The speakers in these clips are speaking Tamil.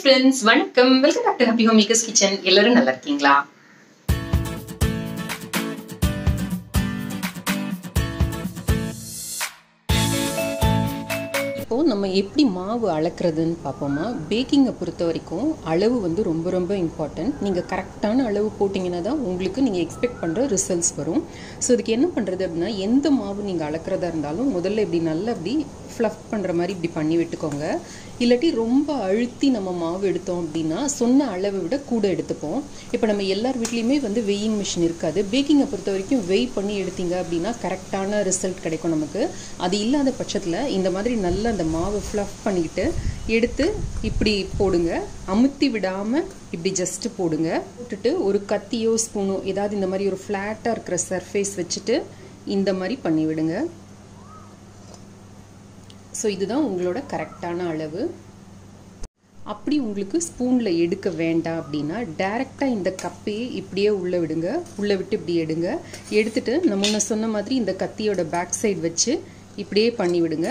ஃப்ரெண்ட்ஸ் வணக்கம் welcome back to happy home makers kitchen எல்லாரும் நல்லா இருக்கீங்களா இப்போது நம்ம எப்படி மாவு அளக்குறதுன்னு பார்ப்போமா பேக்கிங்கை பொறுத்த வரைக்கும் அளவு வந்து ரொம்ப ரொம்ப இம்பார்ட்டன்ட் நீங்கள் கரெக்டான அளவு போட்டிங்கன்னா தான் உங்களுக்கு நீங்கள் எக்ஸ்பெக்ட் பண்ணுற ரிசல்ட்ஸ் வரும் ஸோ இதுக்கு என்ன பண்ணுறது அப்படின்னா எந்த மாவு நீங்கள் அளக்குறதா இருந்தாலும் முதல்ல இப்படி நல்லா இப்படி ஃப்ளஃப் பண்ணுற மாதிரி இப்படி பண்ணி விட்டுக்கோங்க இல்லாட்டி ரொம்ப அழுத்தி நம்ம மாவு எடுத்தோம் அப்படின்னா சொன்ன அளவை விட கூட எடுத்துப்போம் இப்போ நம்ம எல்லார் வீட்லேயுமே வந்து வெயிங் மிஷின் இருக்காது பேக்கிங்கை பொறுத்த வரைக்கும் வெய் பண்ணி எடுத்தீங்க அப்படின்னா கரெக்டான ரிசல்ட் கிடைக்கும் நமக்கு அது இல்லாத பட்சத்தில் இந்த மாதிரி நல்லா அந்த மாவை ஃப்ளஃப் பண்ணிக்கிட்டு எடுத்து இப்படி போடுங்க அமுத்தி விடாமல் இப்படி ஜஸ்ட்டு போடுங்க போட்டுட்டு ஒரு கத்தியோ ஸ்பூனோ ஏதாவது இந்த மாதிரி ஒரு ஃப்ளாட்டாக இருக்கிற சர்ஃபேஸ் வச்சுட்டு இந்த மாதிரி பண்ணி விடுங்க ஸோ இதுதான் உங்களோட கரெக்டான அளவு அப்படி உங்களுக்கு ஸ்பூனில் எடுக்க வேண்டாம் அப்படின்னா டைரெக்டாக இந்த கப்பையே இப்படியே உள்ளே விடுங்க உள்ளே விட்டு இப்படி எடுங்க எடுத்துட்டு நான் முன்ன சொன்ன மாதிரி இந்த கத்தியோட பேக் சைடு வச்சு இப்படியே பண்ணி விடுங்க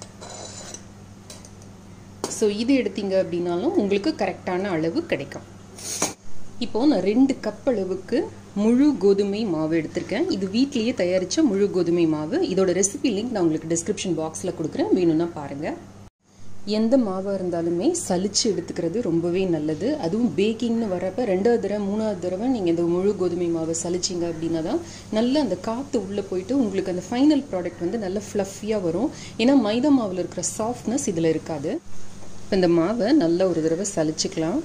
ஸோ இது எடுத்தீங்க அப்படின்னாலும் உங்களுக்கு கரெக்டான அளவு கிடைக்கும் இப்போது நான் ரெண்டு கப் அளவுக்கு முழு கோதுமை மாவு எடுத்திருக்கேன் இது வீட்லேயே தயாரித்த முழு கோதுமை மாவு இதோட ரெசிபி லிங்க் நான் உங்களுக்கு டிஸ்கிரிப்ஷன் பாக்ஸில் கொடுக்குறேன் வேணும்னா பாருங்கள் எந்த மாவாக இருந்தாலுமே சலிச்சு எடுத்துக்கிறது ரொம்பவே நல்லது அதுவும் பேக்கிங்னு வரப்போ ரெண்டாவது தடவை மூணாவது தடவை நீங்கள் இந்த முழு கோதுமை மாவை சலிச்சிங்க அப்படின்னா தான் நல்ல அந்த காற்று உள்ளே போயிட்டு உங்களுக்கு அந்த ஃபைனல் ப்ராடக்ட் வந்து நல்ல ஃப்ளஃபியாக வரும் ஏன்னா மைதா மாவில் இருக்கிற சாஃப்ட்னஸ் இதில் இருக்காது இப்போ இந்த மாவை நல்லா ஒரு தடவை சலிச்சுக்கலாம்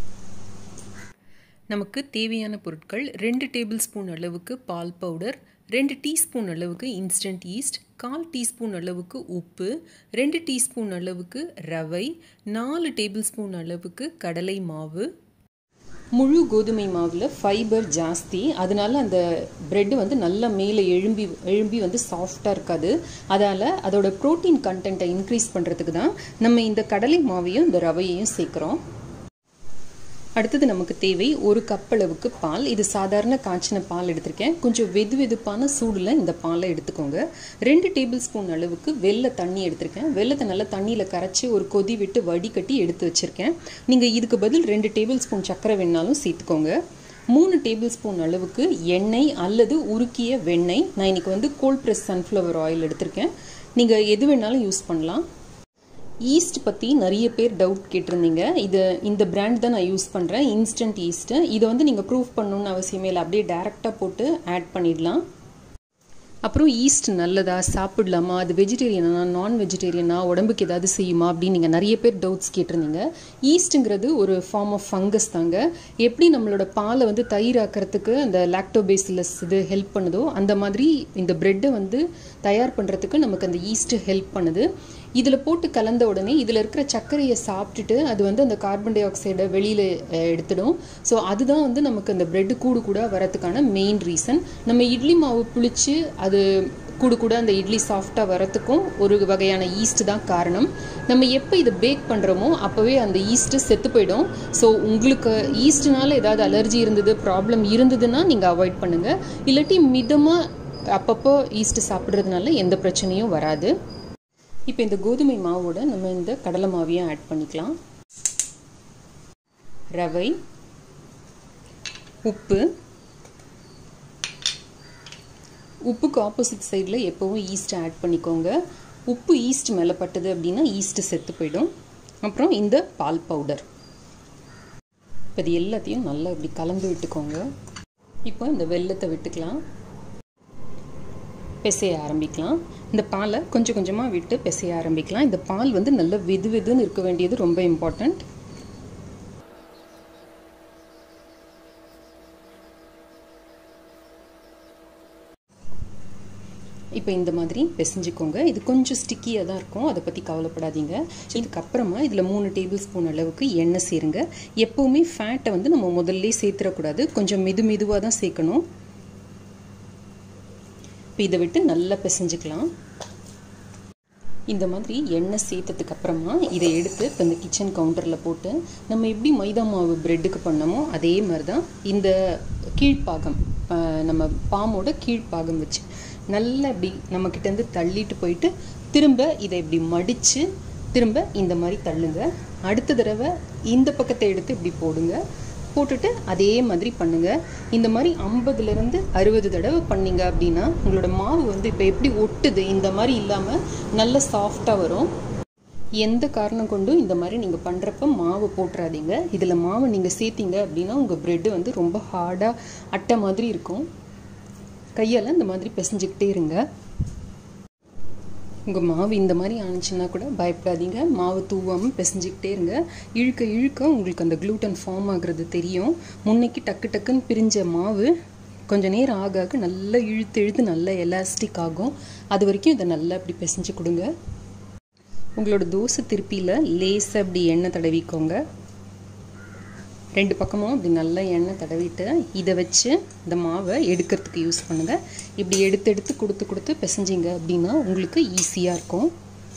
நமக்கு தேவையான பொருட்கள் ரெண்டு டேபிள் ஸ்பூன் அளவுக்கு பால் பவுடர் ரெண்டு டீஸ்பூன் அளவுக்கு இன்ஸ்டன்ட் ஈஸ்ட் கால் டீஸ்பூன் அளவுக்கு உப்பு ரெண்டு டீஸ்பூன் அளவுக்கு ரவை நாலு டேபிள் ஸ்பூன் அளவுக்கு கடலை மாவு முழு கோதுமை மாவில் ஃபைபர் ஜாஸ்தி அதனால அந்த ப்ரெட்டு வந்து நல்லா மேலே எழும்பி எழும்பி வந்து சாஃப்டாக இருக்காது அதனால் அதோட ப்ரோட்டீன் கண்டென்ட்டை இன்க்ரீஸ் பண்ணுறதுக்கு தான் நம்ம இந்த கடலை மாவையும் இந்த ரவையையும் சேர்க்குறோம் அடுத்தது நமக்கு தேவை ஒரு கப் அளவுக்கு பால் இது சாதாரண காய்ச்சின பால் எடுத்திருக்கேன் கொஞ்சம் வெது வெதுப்பான சூடில் இந்த பாலை எடுத்துக்கோங்க ரெண்டு டேபிள் ஸ்பூன் அளவுக்கு வெள்ளை தண்ணி எடுத்திருக்கேன் வெள்ளத்தை நல்லா தண்ணியில் கரைச்சி ஒரு கொதி விட்டு வடிகட்டி எடுத்து வச்சுருக்கேன் நீங்கள் இதுக்கு பதில் ரெண்டு டேபிள் ஸ்பூன் சர்க்கரை வேணாலும் சேர்த்துக்கோங்க மூணு டேபிள் ஸ்பூன் அளவுக்கு எண்ணெய் அல்லது உருக்கிய வெண்ணெய் நான் இன்றைக்கி வந்து கோல்ட் ப்ரெஸ் சன்ஃப்ளவர் ஆயில் எடுத்திருக்கேன் நீங்கள் எது வேணாலும் யூஸ் பண்ணலாம் ஈஸ்ட் பற்றி நிறைய பேர் டவுட் கேட்டிருந்தீங்க இது இந்த பிராண்ட் தான் நான் யூஸ் பண்ணுறேன் இன்ஸ்டன்ட் ஈஸ்ட்டு இதை வந்து நீங்கள் ப்ரூஃப் பண்ணணுன்னு அவசியமே இல்லை அப்படியே டேரெக்டாக போட்டு ஆட் பண்ணிடலாம் அப்புறம் ஈஸ்ட் நல்லதா சாப்பிடலாமா அது வெஜிடேரியனா நான் வெஜிடேரியனா உடம்புக்கு ஏதாவது செய்யுமா அப்படின்னு நீங்கள் நிறைய பேர் டவுட்ஸ் கேட்டிருந்தீங்க ஈஸ்ட்டுங்கிறது ஒரு ஃபார்ம் ஆஃப் ஃபங்கஸ் தாங்க எப்படி நம்மளோட பாலை வந்து தயிர் ஆக்கிறதுக்கு அந்த லாக்டோபேசிலஸ் இது ஹெல்ப் பண்ணுதோ அந்த மாதிரி இந்த ப்ரெட்டை வந்து தயார் பண்ணுறதுக்கு நமக்கு அந்த ஈஸ்ட்டு ஹெல்ப் பண்ணுது இதில் போட்டு கலந்த உடனே இதில் இருக்கிற சர்க்கரையை சாப்பிட்டுட்டு அது வந்து அந்த கார்பன் டை ஆக்சைடை வெளியில் எடுத்துடும் ஸோ அதுதான் வந்து நமக்கு அந்த ப்ரெட்டு கூடு கூட வரதுக்கான மெயின் ரீசன் நம்ம இட்லி மாவு புளிச்சு அது கூடு கூட அந்த இட்லி சாஃப்டாக வரத்துக்கும் ஒரு வகையான ஈஸ்ட் தான் காரணம் நம்ம எப்போ இதை பேக் பண்ணுறோமோ அப்போவே அந்த ஈஸ்ட்டு செத்து போயிடும் ஸோ உங்களுக்கு ஈஸ்ட்னால ஏதாவது அலர்ஜி இருந்தது ப்ராப்ளம் இருந்ததுன்னா நீங்கள் அவாய்ட் பண்ணுங்கள் இல்லாட்டி மிதமாக அப்பப்போ ஈஸ்ட்டு சாப்பிட்றதுனால எந்த பிரச்சனையும் வராது இப்போ இந்த கோதுமை மாவோட நம்ம இந்த கடலை மாவையும் ஆட் பண்ணிக்கலாம் ரவை உப்பு உப்புக்கு ஆப்போசிட் சைடில் எப்போவும் ஈஸ்ட் ஆட் பண்ணிக்கோங்க உப்பு ஈஸ்ட் மேலே பட்டது அப்படின்னா ஈஸ்ட்டு செத்து போயிடும் அப்புறம் இந்த பால் பவுடர் இப்போ இது எல்லாத்தையும் நல்லா இப்படி கலந்து விட்டுக்கோங்க இப்போ இந்த வெள்ளத்தை விட்டுக்கலாம் பிசைய ஆரம்பிக்கலாம் இந்த பாலை கொஞ்சம் கொஞ்சமாக விட்டு பிசைய ஆரம்பிக்கலாம் இந்த பால் வந்து நல்ல வெது வெதுன்னு இருக்க வேண்டியது ரொம்ப இம்பார்ட்டண்ட் இப்போ இந்த மாதிரி பிசைஞ்சுக்கோங்க இது கொஞ்சம் ஸ்டிக்கியாக தான் இருக்கும் அதை பற்றி கவலைப்படாதீங்க இதுக்கப்புறமா இதில் மூணு டேபிள் ஸ்பூன் அளவுக்கு எண்ணெய் சேருங்க எப்போவுமே ஃபேட்டை வந்து நம்ம முதல்ல சேர்த்துடக்கூடாது கொஞ்சம் மெது மெதுவாக தான் சேர்க்கணும் இப்போ இதை விட்டு நல்லா பிசைஞ்சுக்கலாம் இந்த மாதிரி எண்ணெய் சேர்த்ததுக்கு அப்புறமா இதை எடுத்து இப்போ இந்த கிச்சன் கவுண்டரில் போட்டு நம்ம எப்படி மைதா மாவு ப்ரெட்டுக்கு பண்ணமோ அதே மாதிரி தான் இந்த கீழ்ப்பாகம் நம்ம பாமோட கீழ்ப்பாகம் வச்சு நல்லா இப்படி நம்மக்கிட்டேருந்து தள்ளிட்டு போயிட்டு திரும்ப இதை இப்படி மடித்து திரும்ப இந்த மாதிரி தள்ளுங்க அடுத்த தடவை இந்த பக்கத்தை எடுத்து இப்படி போடுங்க போட்டுட்டு அதே மாதிரி பண்ணுங்கள் இந்த மாதிரி ஐம்பதுலேருந்து அறுபது தடவை பண்ணீங்க அப்படின்னா உங்களோட மாவு வந்து இப்போ எப்படி ஒட்டுது இந்த மாதிரி இல்லாமல் நல்ல சாஃப்டாக வரும் எந்த காரணம் கொண்டும் இந்த மாதிரி நீங்கள் பண்ணுறப்ப மாவு போட்டுறாதீங்க இதில் மாவு நீங்கள் சேர்த்தீங்க அப்படின்னா உங்கள் ப்ரெட்டு வந்து ரொம்ப ஹார்டாக அட்டை மாதிரி இருக்கும் கையால் இந்த மாதிரி பிசைஞ்சிக்கிட்டே இருங்க உங்கள் மாவு இந்த மாதிரி ஆனிச்சுன்னா கூட பயப்படாதீங்க மாவு தூவாமல் பிசைஞ்சிக்கிட்டே இருங்க இழுக்க இழுக்க உங்களுக்கு அந்த க்ளூட்டன் ஃபார்ம் ஆகுறது தெரியும் முன்னைக்கு டக்கு டக்குன்னு பிரிஞ்ச மாவு கொஞ்சம் நேரம் ஆக ஆக நல்லா இழுத்து இழுத்து நல்லா எலாஸ்டிக் ஆகும் அது வரைக்கும் இதை நல்லா அப்படி பிசைஞ்சு கொடுங்க உங்களோட தோசை திருப்பியில் லேசாக அப்படி எண்ணெய் தடவிக்கோங்க ரெண்டு பக்கமும் அப்படி நல்லா எண்ணெய் தடவிட்டு இதை வச்சு இந்த மாவை எடுக்கிறதுக்கு யூஸ் பண்ணுங்கள் இப்படி எடுத்து எடுத்து கொடுத்து கொடுத்து பிசைஞ்சிங்க அப்படின்னா உங்களுக்கு ஈஸியாக இருக்கும்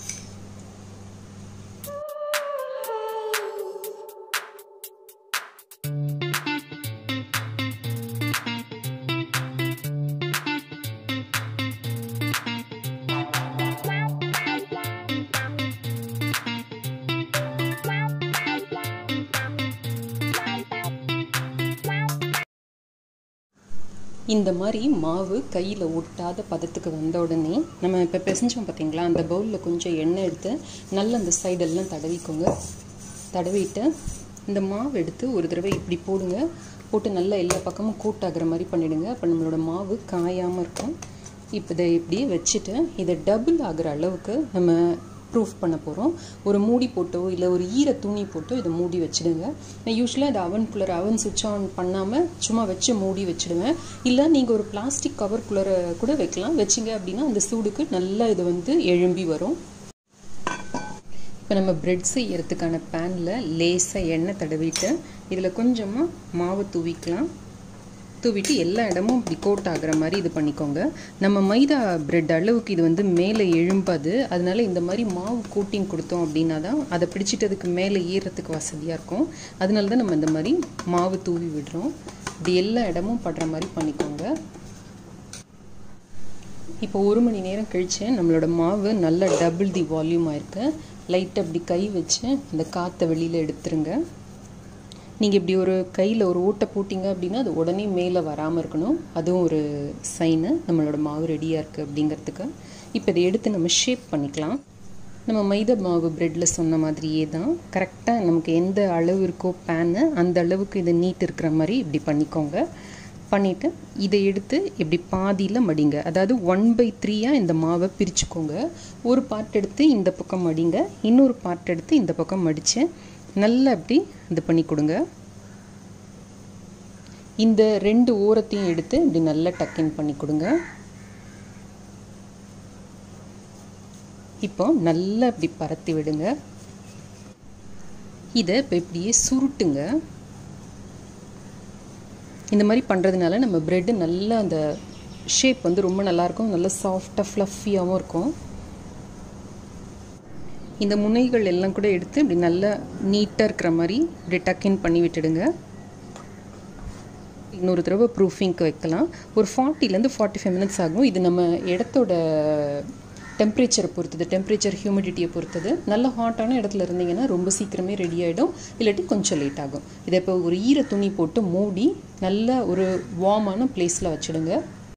இந்த மாதிரி மாவு கையில் ஒட்டாத பதத்துக்கு வந்த உடனே நம்ம இப்போ பிசைஞ்சோம் பார்த்தீங்களா அந்த பவுலில் கொஞ்சம் எண்ணெய் எடுத்து நல்லா அந்த சைடெல்லாம் தடவிக்கோங்க தடவிட்டு இந்த மாவு எடுத்து ஒரு தடவை இப்படி போடுங்க போட்டு நல்லா எல்லா பக்கமும் கூட்டாகிற மாதிரி பண்ணிவிடுங்க அப்போ நம்மளோட மாவு காயாமல் இருக்கும் இப்போ இதை இப்படியே வச்சுட்டு இதை டபுள் ஆகிற அளவுக்கு நம்ம ப்ரூஃப் பண்ண போகிறோம் ஒரு மூடி போட்டோ இல்லை ஒரு ஈர துணி போட்டோ இதை மூடி வச்சுடுங்க நான் யூஸ்வலாக இதை அவன்குள்ளே அவன் சுவிட்ச் ஆன் பண்ணாமல் சும்மா வச்சு மூடி வச்சுடுவேன் இல்லை நீங்கள் ஒரு பிளாஸ்டிக் கவர்குள்ளே கூட வைக்கலாம் வச்சிங்க அப்படின்னா அந்த சூடுக்கு நல்லா இது வந்து எழும்பி வரும் இப்போ நம்ம பிரெட் செய்யறதுக்கான பேனில் லேசாக எண்ணெய் தடவிட்டு இதில் கொஞ்சமாக மாவு தூவிக்கலாம் தூவிட்டு எல்லா இடமும் இப்படி கோட் ஆகிற மாதிரி இது பண்ணிக்கோங்க நம்ம மைதா பிரெட் அளவுக்கு இது வந்து மேலே எழும்பாது அதனால இந்த மாதிரி மாவு கோட்டிங் கொடுத்தோம் அப்படின்னா தான் அதை பிடிச்சிட்டதுக்கு மேலே ஏறுறதுக்கு வசதியாக இருக்கும் அதனால தான் நம்ம இந்த மாதிரி மாவு தூவி விடுறோம் இப்படி எல்லா இடமும் படுற மாதிரி பண்ணிக்கோங்க இப்போ ஒரு மணி நேரம் கழித்து நம்மளோட மாவு நல்ல டபுள் தி வால்யூம் ஆயிருக்கு லைட்டாக அப்படி கை வச்சு அந்த காற்றை வெளியில் எடுத்துருங்க நீங்கள் இப்படி ஒரு கையில் ஒரு ஓட்டை போட்டிங்க அப்படின்னா அது உடனே மேலே வராமல் இருக்கணும் அதுவும் ஒரு சைனு நம்மளோட மாவு ரெடியாக இருக்குது அப்படிங்கிறதுக்கு இப்போ இதை எடுத்து நம்ம ஷேப் பண்ணிக்கலாம் நம்ம மைதா மாவு ப்ரெட்டில் சொன்ன மாதிரியே தான் கரெக்டாக நமக்கு எந்த அளவு இருக்கோ பேனு அந்த அளவுக்கு இதை நீட் இருக்கிற மாதிரி இப்படி பண்ணிக்கோங்க பண்ணிவிட்டு இதை எடுத்து இப்படி பாதியில் மடிங்க அதாவது ஒன் பை த்ரீயாக இந்த மாவை பிரிச்சுக்கோங்க ஒரு பார்ட் எடுத்து இந்த பக்கம் மடிங்க இன்னொரு பார்ட் எடுத்து இந்த பக்கம் மடித்து நல்லா அப்படி இது பண்ணி கொடுங்க இந்த ரெண்டு ஓரத்தையும் எடுத்து இப்படி நல்லா டக்கின் பண்ணி கொடுங்க இப்போ நல்லா இப்படி பரத்தி விடுங்க இதை இப்போ இப்படியே சுருட்டுங்க இந்த மாதிரி பண்ணுறதுனால நம்ம ப்ரெட்டு நல்லா அந்த ஷேப் வந்து ரொம்ப நல்லாயிருக்கும் நல்லா சாஃப்டாக ஃப்ளஃபியாகவும் இருக்கும் இந்த முனைகள் எல்லாம் கூட எடுத்து இப்படி நல்லா நீட்டாக இருக்கிற மாதிரி இப்படி டக்கின் பண்ணி விட்டுடுங்க இன்னொரு தடவை ப்ரூஃபிங்க்கு வைக்கலாம் ஒரு ஃபார்ட்டிலேருந்து ஃபார்ட்டி ஃபைவ் மினிட்ஸ் ஆகும் இது நம்ம இடத்தோட டெம்பரேச்சரை பொறுத்தது டெம்பரேச்சர் ஹியூமிடிட்டியை பொறுத்தது நல்ல ஹாட்டான இடத்துல இருந்தீங்கன்னா ரொம்ப சீக்கிரமே ரெடி ஆகிடும் இல்லாட்டி கொஞ்சம் லேட் ஆகும் இதை இப்போ ஒரு ஈர துணி போட்டு மூடி நல்ல ஒரு வார்மான பிளேஸில் வச்சுடுங்க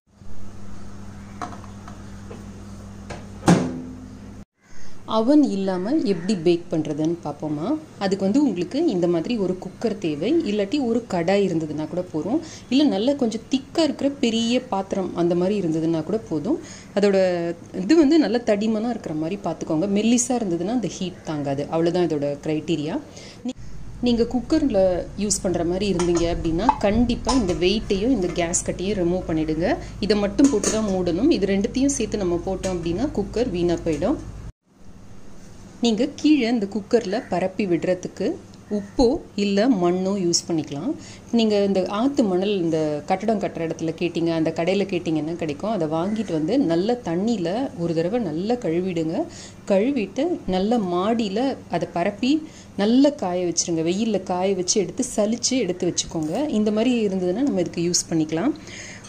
அவன் இல்லாமல் எப்படி பேக் பண்ணுறதுன்னு பார்ப்போமா அதுக்கு வந்து உங்களுக்கு இந்த மாதிரி ஒரு குக்கர் தேவை இல்லாட்டி ஒரு கடாய் இருந்ததுன்னா கூட போதும் இல்லை நல்ல கொஞ்சம் திக்காக இருக்கிற பெரிய பாத்திரம் அந்த மாதிரி இருந்ததுன்னா கூட போதும் அதோட இது வந்து நல்ல தடிமனாக இருக்கிற மாதிரி பார்த்துக்கோங்க மெல்லிஸாக இருந்ததுன்னா அந்த ஹீட் தாங்காது அவ்வளோதான் இதோட க்ரைட்டீரியா நீங்கள் குக்கரில் யூஸ் பண்ணுற மாதிரி இருந்தீங்க அப்படின்னா கண்டிப்பாக இந்த வெயிட்டையும் இந்த கேஸ் கட்டையும் ரிமூவ் பண்ணிவிடுங்க இதை மட்டும் போட்டு தான் மூடணும் இது ரெண்டுத்தையும் சேர்த்து நம்ம போட்டோம் அப்படின்னா குக்கர் வீணாக போயிடும் நீங்கள் கீழே இந்த குக்கரில் பரப்பி விடுறதுக்கு உப்போ இல்லை மண்ணோ யூஸ் பண்ணிக்கலாம் நீங்கள் இந்த ஆற்று மணல் இந்த கட்டடம் கட்டுற இடத்துல கேட்டிங்க அந்த கடையில் கேட்டிங்கன்னா கிடைக்கும் அதை வாங்கிட்டு வந்து நல்ல தண்ணியில் ஒரு தடவை நல்லா கழுவிடுங்க கழுவிட்டு நல்ல மாடியில் அதை பரப்பி நல்லா காய வச்சுருங்க வெயிலில் காய வச்சு எடுத்து சலித்து எடுத்து வச்சுக்கோங்க இந்த மாதிரி இருந்ததுன்னா நம்ம இதுக்கு யூஸ் பண்ணிக்கலாம்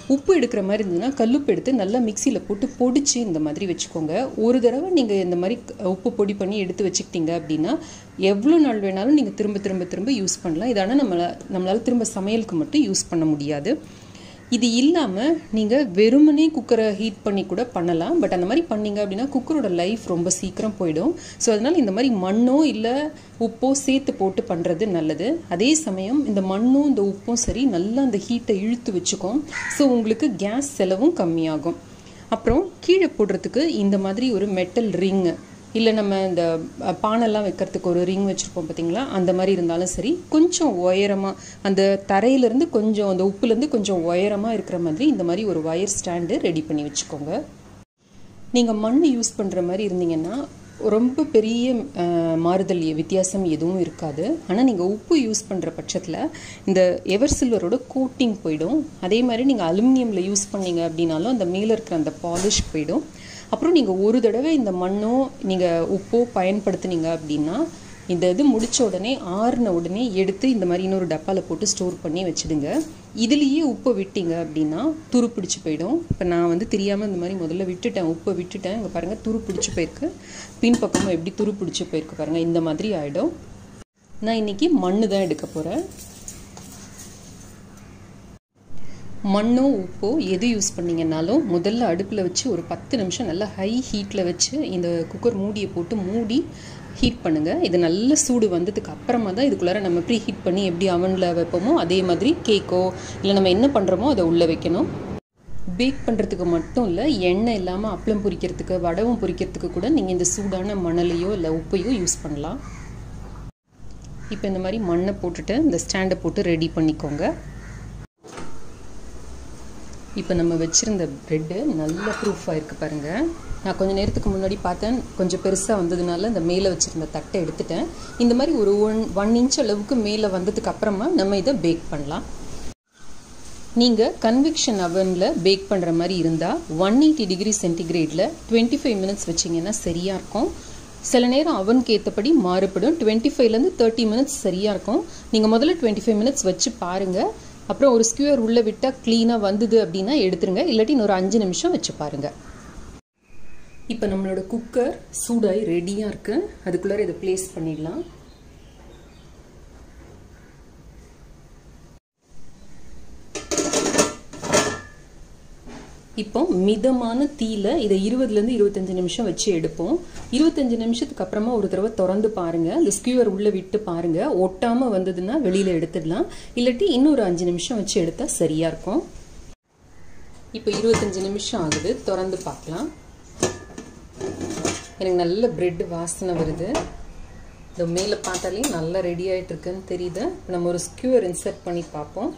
உப்பு எடுக்கிற மாதிரி இருந்ததுன்னா கல்லுப்பு எடுத்து நல்லா மிக்சியில் போட்டு பொடிச்சு இந்த மாதிரி வச்சுக்கோங்க ஒரு தடவை நீங்கள் இந்த மாதிரி உப்பு பொடி பண்ணி எடுத்து வச்சுக்கிட்டீங்க அப்படின்னா எவ்வளோ நாள் வேணாலும் நீங்கள் திரும்ப திரும்ப திரும்ப யூஸ் பண்ணலாம் இது ஆனால் நம்மளை நம்மளால் திரும்ப சமையலுக்கு மட்டும் யூஸ் பண்ண முடியாது இது இல்லாமல் நீங்கள் வெறுமனே குக்கரை ஹீட் பண்ணி கூட பண்ணலாம் பட் அந்த மாதிரி பண்ணீங்க அப்படின்னா குக்கரோட லைஃப் ரொம்ப சீக்கிரம் போயிடும் ஸோ அதனால் இந்த மாதிரி மண்ணோ இல்லை உப்போ சேர்த்து போட்டு பண்ணுறது நல்லது அதே சமயம் இந்த மண்ணும் இந்த உப்பும் சரி நல்லா அந்த ஹீட்டை இழுத்து வச்சுக்கும் ஸோ உங்களுக்கு கேஸ் செலவும் கம்மியாகும் அப்புறம் கீழே போடுறதுக்கு இந்த மாதிரி ஒரு மெட்டல் ரிங்கு இல்லை நம்ம இந்த பானெல்லாம் வைக்கிறதுக்கு ஒரு ரிங் வச்சுருப்போம் பார்த்தீங்களா அந்த மாதிரி இருந்தாலும் சரி கொஞ்சம் உயரமாக அந்த தரையிலேருந்து கொஞ்சம் அந்த உப்புலேருந்து கொஞ்சம் உயரமாக இருக்கிற மாதிரி இந்த மாதிரி ஒரு ஒயர் ஸ்டாண்டு ரெடி பண்ணி வச்சுக்கோங்க நீங்கள் மண் யூஸ் பண்ணுற மாதிரி இருந்தீங்கன்னா ரொம்ப பெரிய மாறுதல் வித்தியாசம் எதுவும் இருக்காது ஆனால் நீங்கள் உப்பு யூஸ் பண்ணுற பட்சத்தில் இந்த எவர் சில்வரோட கோட்டிங் போயிடும் அதே மாதிரி நீங்கள் அலுமினியமில் யூஸ் பண்ணீங்க அப்படின்னாலும் அந்த மேலே இருக்கிற அந்த பாலிஷ் போயிடும் அப்புறம் நீங்கள் ஒரு தடவை இந்த மண்ணோ நீங்கள் உப்போ பயன்படுத்துனீங்க அப்படின்னா இந்த இது முடித்த உடனே ஆறுன உடனே எடுத்து இந்த மாதிரி இன்னொரு டப்பாவில் போட்டு ஸ்டோர் பண்ணி வச்சுடுங்க இதுலேயே உப்பை விட்டீங்க அப்படின்னா துரு பிடிச்சி போயிடும் இப்போ நான் வந்து தெரியாமல் இந்த மாதிரி முதல்ல விட்டுட்டேன் உப்பை விட்டுட்டேன் இங்கே பாருங்கள் துரு பிடிச்சி போயிருக்கு பின்பக்கமும் எப்படி துரு பிடிச்சி போயிருக்கு பாருங்கள் இந்த மாதிரி ஆகிடும் நான் இன்றைக்கி மண்ணு தான் எடுக்க போகிறேன் மண்ணோ உப்போ எது யூஸ் பண்ணிங்கனாலும் முதல்ல அடுப்பில் வச்சு ஒரு பத்து நிமிஷம் நல்லா ஹை ஹீட்டில் வச்சு இந்த குக்கர் மூடியை போட்டு மூடி ஹீட் பண்ணுங்கள் இது நல்ல சூடு வந்ததுக்கு அப்புறமா தான் இதுக்குள்ளார நம்ம ப்ரீ ஹீட் பண்ணி எப்படி அவனில் வைப்போமோ அதே மாதிரி கேக்கோ இல்லை நம்ம என்ன பண்ணுறோமோ அதை உள்ளே வைக்கணும் பேக் பண்ணுறதுக்கு மட்டும் இல்லை எண்ணெய் இல்லாமல் அப்பளம் பொரிக்கிறதுக்கு வடவும் பொரிக்கிறதுக்கு கூட நீங்கள் இந்த சூடான மணலையோ இல்லை உப்பையோ யூஸ் பண்ணலாம் இப்போ இந்த மாதிரி மண்ணை போட்டுட்டு இந்த ஸ்டாண்டை போட்டு ரெடி பண்ணிக்கோங்க இப்போ நம்ம வச்சுருந்த ப்ரெட்டு நல்ல ப்ரூஃபாக இருக்குது பாருங்கள் நான் கொஞ்சம் நேரத்துக்கு முன்னாடி பார்த்தேன் கொஞ்சம் பெருசாக வந்ததுனால இந்த மேலே வச்சுருந்த தட்டை எடுத்துட்டேன் இந்த மாதிரி ஒரு ஒன் ஒன் இன்ச் அளவுக்கு மேலே வந்ததுக்கு அப்புறமா நம்ம இதை பேக் பண்ணலாம் நீங்கள் கன்விக்ஷன் அவனில் பேக் பண்ணுற மாதிரி இருந்தால் ஒன் எயிட்டி டிகிரி சென்டிகிரேடில் டுவெண்ட்டி ஃபைவ் மினிட்ஸ் வச்சிங்கன்னா சரியாக இருக்கும் சில நேரம் அவனுக்கு ஏற்றபடி மாறுபடும் டுவெண்ட்டி ஃபைவ்லேருந்து தேர்ட்டி மினிட்ஸ் சரியாக இருக்கும் நீங்கள் முதல்ல டுவெண்ட்டி ஃபைவ் மினிட்ஸ் வச்சு பாருங்கள் அப்புறம் ஒரு ஸ்கியூர் உள்ளே விட்டால் க்ளீனாக வந்தது அப்படின்னா எடுத்துருங்க இல்லாட்டி இன்னொரு அஞ்சு நிமிஷம் வச்சு பாருங்கள் இப்போ நம்மளோட குக்கர் சூடாகி ரெடியாக இருக்குது அதுக்குள்ளார இதை ப்ளேஸ் பண்ணிடலாம் இப்போ மிதமான தீயில இதை இருபதுலேருந்து இருபத்தஞ்சு நிமிஷம் வச்சு எடுப்போம் இருபத்தஞ்சு நிமிஷத்துக்கு அப்புறமா ஒரு தடவை திறந்து பாருங்க இந்த ஸ்கியூவர் உள்ள விட்டு பாருங்க ஒட்டாம வந்ததுன்னா வெளியில எடுத்துடலாம் இல்லாட்டி இன்னொரு அஞ்சு நிமிஷம் வச்சு எடுத்தா சரியா இருக்கும் இப்போ இருபத்தஞ்சு நிமிஷம் ஆகுது திறந்து பார்க்கலாம் எனக்கு நல்ல பிரெட் வாசனை வருது இந்த மேலே பார்த்தாலே நல்லா ரெடி ஆகிட்டு இருக்குன்னு தெரியுது நம்ம ஒரு ஸ்கியூவர் இன்சர்ட் பண்ணி பார்ப்போம்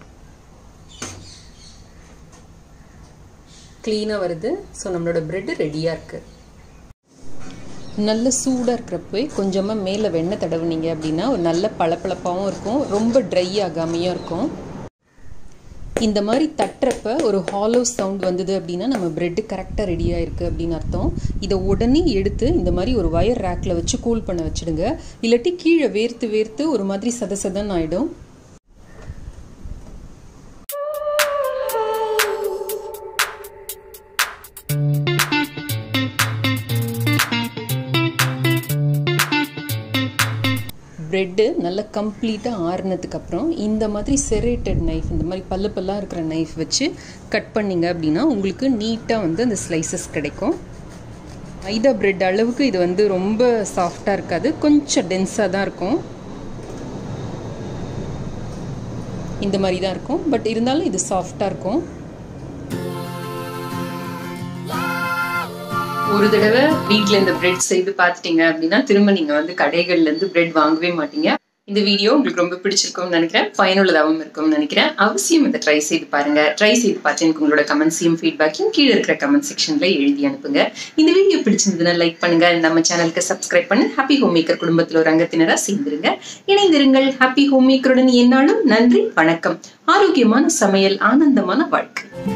க்ளீனாக வருது ஸோ நம்மளோட ப்ரெட்டு ரெடியாக இருக்குது நல்ல சூடாக இருக்கிறப்ப கொஞ்சமாக மேலே வெண்ணெய் தடவுனீங்க அப்படின்னா ஒரு நல்ல பளபளப்பாகவும் இருக்கும் ரொம்ப ட்ரை ஆகாமையும் இருக்கும் இந்த மாதிரி தட்டுறப்ப ஒரு ஹாலோ சவுண்ட் வந்தது அப்படின்னா நம்ம ப்ரெட்டு கரெக்டாக ரெடியாக இருக்குது அப்படின்னு அர்த்தம் இதை உடனே எடுத்து இந்த மாதிரி ஒரு ஒயர் ரேக்கில் வச்சு கூல் பண்ண வச்சுடுங்க இல்லாட்டி கீழே வேர்த்து வேர்த்து ஒரு மாதிரி சத சதன்னு ஆகிடும் ப்ரெட்டு நல்லா கம்ப்ளீட்டாக ஆறுனதுக்கு அப்புறம் இந்த மாதிரி செரேட்டட் நைஃப் இந்த மாதிரி பல்லு பல்லாக இருக்கிற நைஃப் வச்சு கட் பண்ணிங்க அப்படின்னா உங்களுக்கு நீட்டாக வந்து அந்த ஸ்லைசஸ் கிடைக்கும் மைதா பிரெட் அளவுக்கு இது வந்து ரொம்ப சாஃப்டாக இருக்காது கொஞ்சம் டென்ஸாக தான் இருக்கும் இந்த மாதிரி தான் இருக்கும் பட் இருந்தாலும் இது சாஃப்டாக இருக்கும் ஒரு தடவை வீட்ல இந்த பிரெட் செய்து பார்த்துட்டீங்க அப்படின்னா திரும்ப நீங்க வந்து கடைகள்ல இருந்து பிரெட் வாங்கவே மாட்டீங்க இந்த வீடியோ உங்களுக்கு ரொம்ப பிடிச்சிருக்கும்னு நினைக்கிறேன் பயனுள்ளதாகவும் இருக்கும்னு நினைக்கிறேன் அவசியம் இதை ட்ரை செய்து பாருங்க ட்ரை செய்து பார்த்து எனக்கு உங்களோட கமெண்ட்ஸையும் ஃபீட்பேக்கையும் கீழே இருக்கிற கமெண்ட் செக்ஷன்ல எழுதி அனுப்புங்க இந்த வீடியோ பிடிச்சிருந்ததுன்னா லைக் பண்ணுங்க நம்ம சேனலுக்கு சப்ஸ்கிரைப் பண்ணி ஹாப்பி ஹோம் மேக்கர் குடும்பத்தில் ஒரு அங்கத்தினரா சேர்ந்துருங்க இணைந்திருங்கள் ஹாப்பி ஹோம் மேக்கருடன் என்னாலும் நன்றி வணக்கம் ஆரோக்கியமான சமையல் ஆனந்தமான வாழ்க்கை